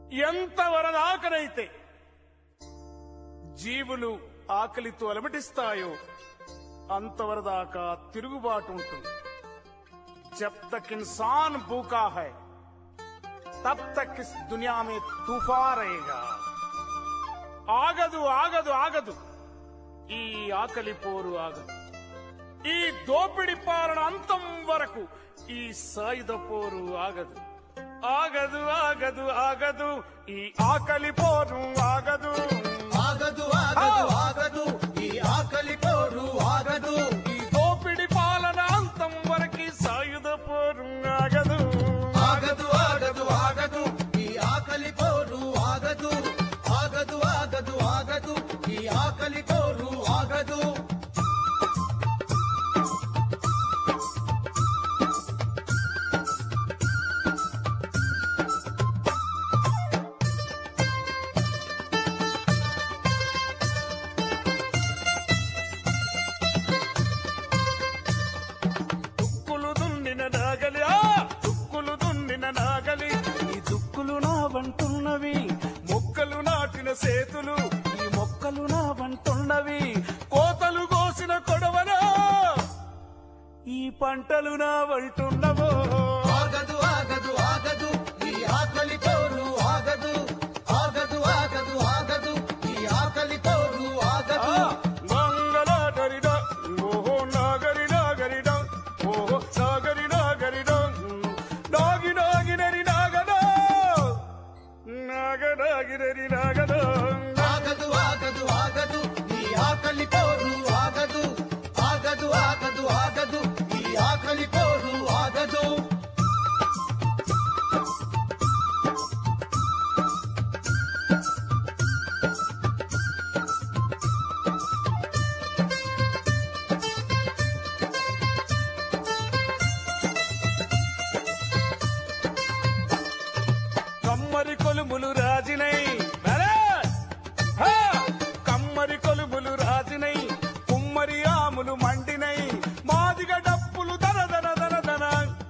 ఎంతవరదాకనైతే జీవులు ఆకలితో అలమటిస్తాయో అంతవరదాకా తిరుగుబాటు ఉంటుంది జబ్ తక్ ఇన్సాన్ భూకా హై తబ్ తక్ ఇస్ దునియా మే తుఫా రేగా ఆగదు ఆగదు ఆగదు ఈ ఆకలి పోరు ఆగదు ఈ దోపిడి పాలన అంతం వరకు ఈ సాయుధ పోరు ఆగదు ఆగదు ఆగదు ఆగదు ఈ ఆకలి పోరు ఆగదు ఆగదు ఆగదు ఆగదు ఈ ఆకలి పోరు ఆగదు ఈ దోపిడి పాలన అంతం వరకు సాయుధ పోరు ఆగదు ఆగదు ఆగదు ఆగదు ఈ ఆకలి పోరు ఆగదు ఆగదు ఆగదు ఆగదు ఈ ఆకలి పోరు ఆగదు దుక్కులు దున్నిన నాగలి ఆ దుక్కులు దున్నిన నాగలి ఈ దుక్కులు నా వంటున్నవి మొక్కలు నాటిన సేతులు ఈ మొక్కలు నా వంటున్నవి కోతలు కోసిన కొడవనా ఈ పంటలు నా వంటున్నవో ఆగదు ఆగదు ఆగదు ఈ ఆకలి పోరు ఆగదు ఆగదు ఆగదు ఆగదు ఈ ఆకలి పోరు ఆగదు మంగళాగరిడ ఓహో నాగరి నాగరిడ ఓహో సాగరి నాగరిడ నాగి నాగినరి నాగద నాగ నాగినరి నాగద ఆగదు ఆగదు ఆగదు ఈ ఆకలి పోరు ఆగదు ఆగదు ఆగదు ఆగదు ఈ ఆకలి పోరు ఆగదు కమ్మరి కొలుములు రాజినై భరత్! హా! కమ్మరి కొలుములు రాజినై కుమ్మరి ఆములు మండినై మాదిగ డప్పులు దన దన దన దన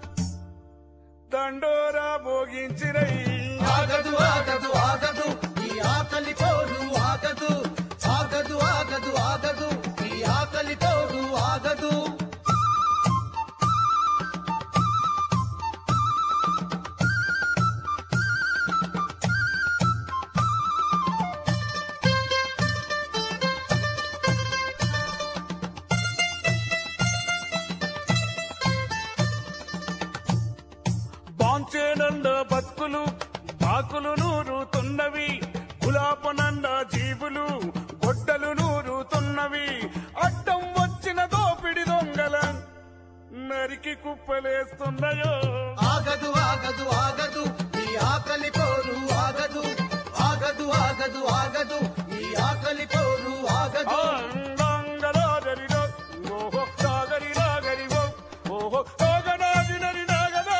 దండోరా భోగించినై ఆగదు ఆగదు ఆగదు ఈ ఆకలి పోరు ఆగదు ఆగదు ఆగదు ఆగదు ఈ ఆకలి పోరు ఆగదు బాంచేనండ బతుకులు బాకులు నూరుతున్నవి గులాపనండ జీవులు గొడ్డలు నూరుతున్నవి అడ్డం వచ్చిన దోపిడి దొంగల నరికి కుప్పలేస్తున్నాయో ఆగదు ఆగదు ఆగదు ఈ ఆకలి పోరు ఆగదు ఆగదు ఆగదు ఆగదు ఈ ఆకలి పోరు ఆగదు అంగంగరాగరిరో, ఓహో సాగరి నాగరివో, ఓహో నాగనాగినరి నాగదో,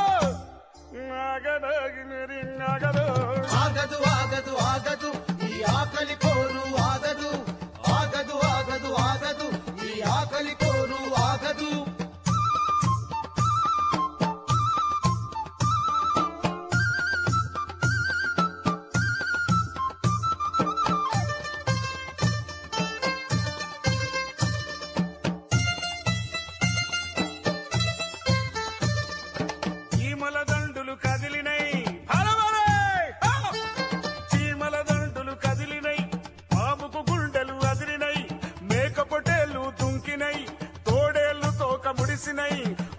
నాగనాగినరి నాగదో. ఆగదు ఆగదు ఆగదు ఈ ఆకలి పోరు ఆగదు ఆగదు ఆగదు ఆగదు ఈ ఆకలి పోరు ఆగదు చీమల దండులు కదిలినై హరవరై! హా! చీమల దండులు కదిలినై పాముకు గుండెలు అదిరినై మేక పొటేళ్లు దుంకినై తోడేళ్లు తోక ముడిసినై